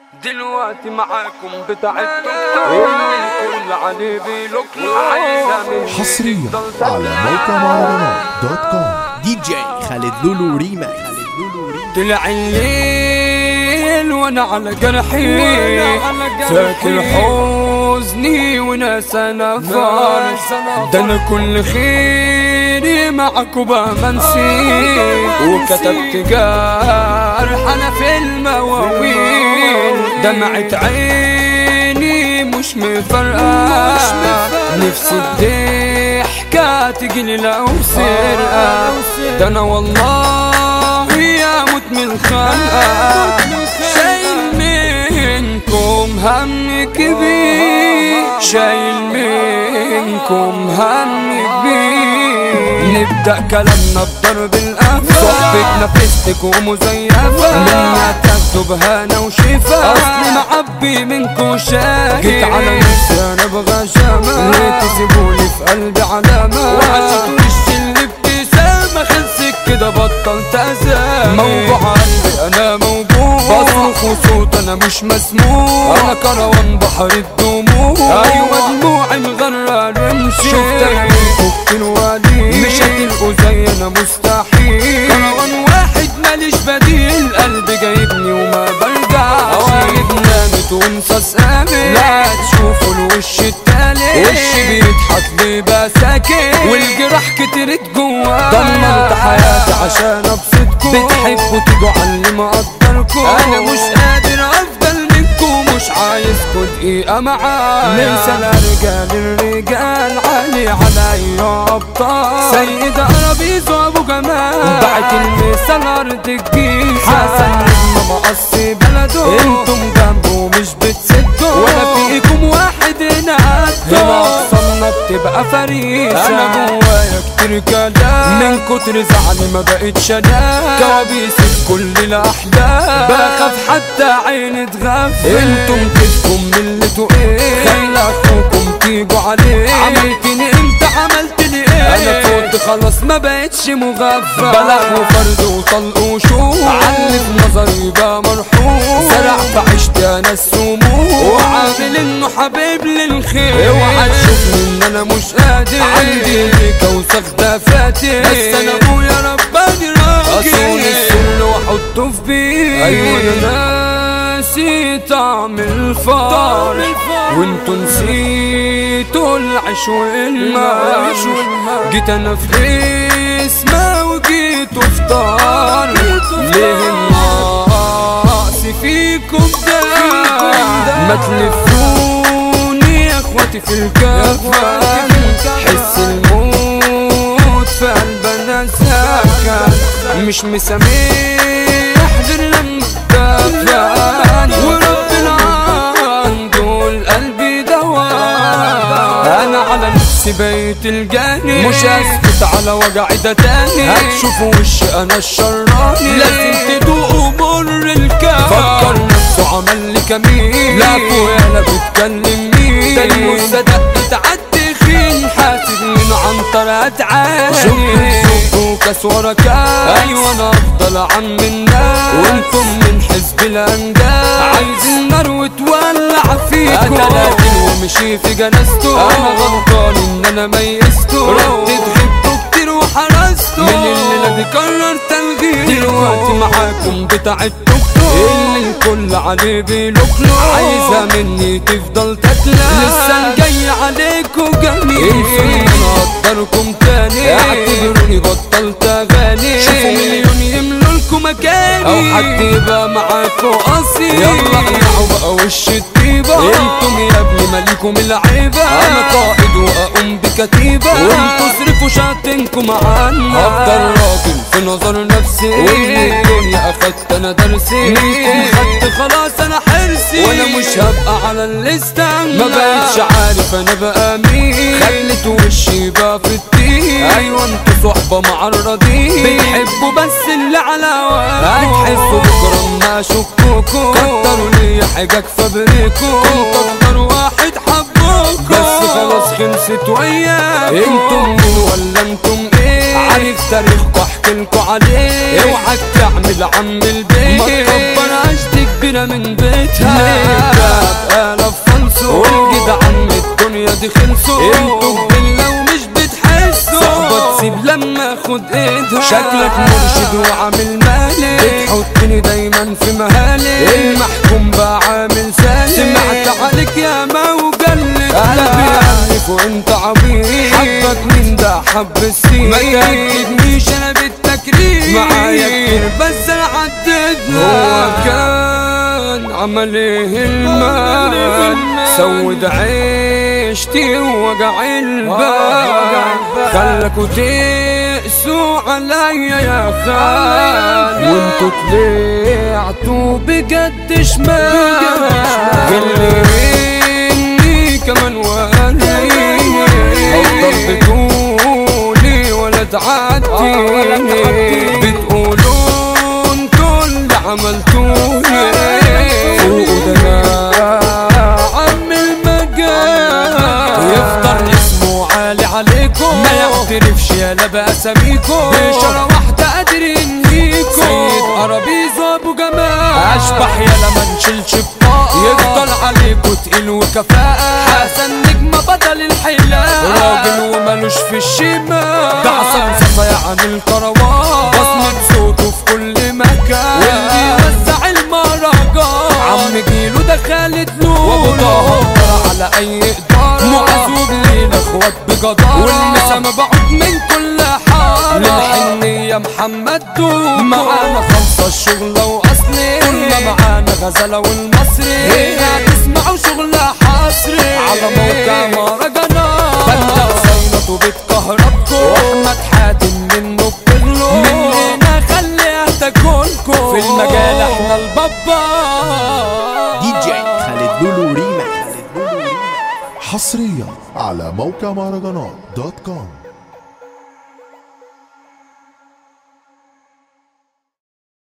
دلوقتي معاكم بتاع التوك الكل عليه بيلوك عايزة من حصريا على موقع مهرجانات دوت كوم دي جي خالد لولو ريما خالد لولو ريما طلع الليل وانا على جرحي فاكر حزني وناس انا فارس ده انا كل خيري معك وبمنسي وكتبت جرح انا في المواويل دمعت عيني مش مفرقة نفسي الضحكة تجيلي لو سرقة ده انا والله يا موت من الخنقة شايل منكم هم كبير شايل منكم هم كبير نبدأ كلامنا بضرب الأنف صحبك نفستك ومزيفة منها تاخدوا بهانا وشفا أصلي معبي منكو شاكي جيت على نفسي أنا أبغى شامة ليه تسيبوني في قلبي علامة وعشت وشي اللي ابتسامة خلصك كده بطلت أزام موجوع قلبي أنا موجوع بصرخ وصوت أنا مش مسموع أنا كروان بحر الدموع أيوة دموعي مغرة رمشي شفت أنا منكم كتير وقليل مش هتلقوا زي أنا مستحيل كروان واحد ماليش بديل قلبي جايبني وما برجعش أواجد نامت وانصاص قامت لا تشوفوا الوش التالت وشي بيضحك ليه بساكت والجراح كترت جوا دمرت حياتي عشان ابسطكم بتحبوا تيجوا على اللي مقدركم انا مش قادر افضل منكم مش عايزكوا دقيقة معايا ليس الرجال الرجال علي علي ابطال سيد ارابيز وابو جمال بعت المثال ارض الجيزة حسن نجم مقصي بلده انتم جنبه مش بتسدوا ولا فيكم واحد هنا قده هنا اقسامنا بتبقى فريسة انا جوايا كتير كلام من كتر زعلي ما بقتش انام كوابيس في كل الاحلام بخاف حتى عيني تغفل انتم كيفكم من اللي ايه خلى اخوكم تيجوا عليه عملتني انت عملت لي ايه انا فوت خلاص ما بقتش مغفل بلغ وفرد وطلق وشوق علي في نظري بقى مرحوم زرع بعشت انا السموم وعامل انه حبيب للخير اوعى تشوفني ان انا مش قادر عندي ليك وسخ دفاتر بس انا ابويا رباني راجل اصون السل واحطه في بيت ايوه انا ناسي طعم الفار وانتوا نسيتوا العيش والماء جيت انا في اسمه وجيت افطار ليه النقص فيكم ده ما تلفوني يا اخواتي في الكفة حس الموت في قلبنا سكن مش مسامح غير لما دفن وربنا عنده القلب دواء انا على نفسي بيت الجاني مش هسكت على وجعي ده تاني هتشوفوا وش انا الشراني لازم تدوقوا مر الكام فكر نفسه عمل لي كمين لا اخويا لا بتكلم مين ده المصدق بتعدي خين حاسب من عنطر اتعاني شوف وكاس ورا كاس ايوه انا افضل عم الناس وانتم من حزب الانداد عايزين نار وتولع فيكم قتلاتي ومشي في جنازته انا غلطان ان انا ميزته ردت غبته كتير وحرسته من الليله دي قرر تلغيه دلوقتي معاكم بتاع التوك اللي الكل عليه بيلوكلو عايزه مني تفضل تتلا لسه الجاي عليكم جميل الفيلم انا اقدركم تاني اعتبروني بطلت اغاني شوفوا مليون يملوا لكم مكاني او حد يبقى معاكوا اصيل يلا اقلعوا بقى وش الطيبه انتم يا ابني مالكم العيبه انا قائد واقوم بكتيبه وانتوا اصرفوا شاتنكم عنا افضل راجل في نظر نفسي ومن الدنيا اخدت انا درسي منكم خدت خلاص انا حرصي وانا مش هبقى على الليسته ما بقتش عارف انا بقى مين خليت وشي بقى في الطين ايوه انتوا صحبه معرضين بتحبوا بس اللي على وقتكم هتحسوا بكره ما اشكوكوا كتروا لي حاجه فابريكوا كنت اكتر واحد حبوكوا بس خلاص خلصت وياكم انتم مين ولا انتم ايه عارف تاريخكوا احكي لكوا عليه اوعى تعمل عم البيت ما تكبر عشت كبيره من بيتها شكلك مرشد وعامل مالي بتحطني دايما في مهالي المحكوم بقى عامل سالي سمعت عليك يا ما وقلت قلبي يعرف وانت عبيط حبك من ده حب السين ما تأكدنيش انا بالتكريم معايا كتير بس انا عدد هو كان عمل ايه المال سود عيشتي ووجع البال خلكوا تقسوا عليا يا خال وانتوا طلعتوا بجد شمال اللي مني كمان وقالي افضل بتقولي ولا تعديني بتقولوا انتوا اللي عملتوني فوقوا ده انا عم المجال يفضل اسمه عالي عليكم ما يعترفش يالا باساميكم بشارة واحدة قادر ينهيكم سيد قرابيز وابو جمال اشبح يالا ما نشيلش بطاقة يفضل عليكم تقيل وكفاءة حسن نجمة بدل الحلاقة راجل ومالوش في الشمال ده عصام صفا عن الكروان بصمة صوته في كل مكان واللي يوزع المهرجان عم جيلو ده خالد نور وابو طه على اي اداره معز وبليل اخوات بجدارة والنسا مبعوث من كل حاره للحنية محمد دوب معانا خمسة الشغلة واصلي كنا معانا غزلة والمصري هنا تسمعوا شغل حصري على موقع مهرجانات بندق صينة وبيت كهربكو واحمد حاتم منه بتغلو مننا خليها تاكلكو في المجال احنا البابا دي جي خالد لولو ريماكس حصريا على موقع مهرجانات دوت كوم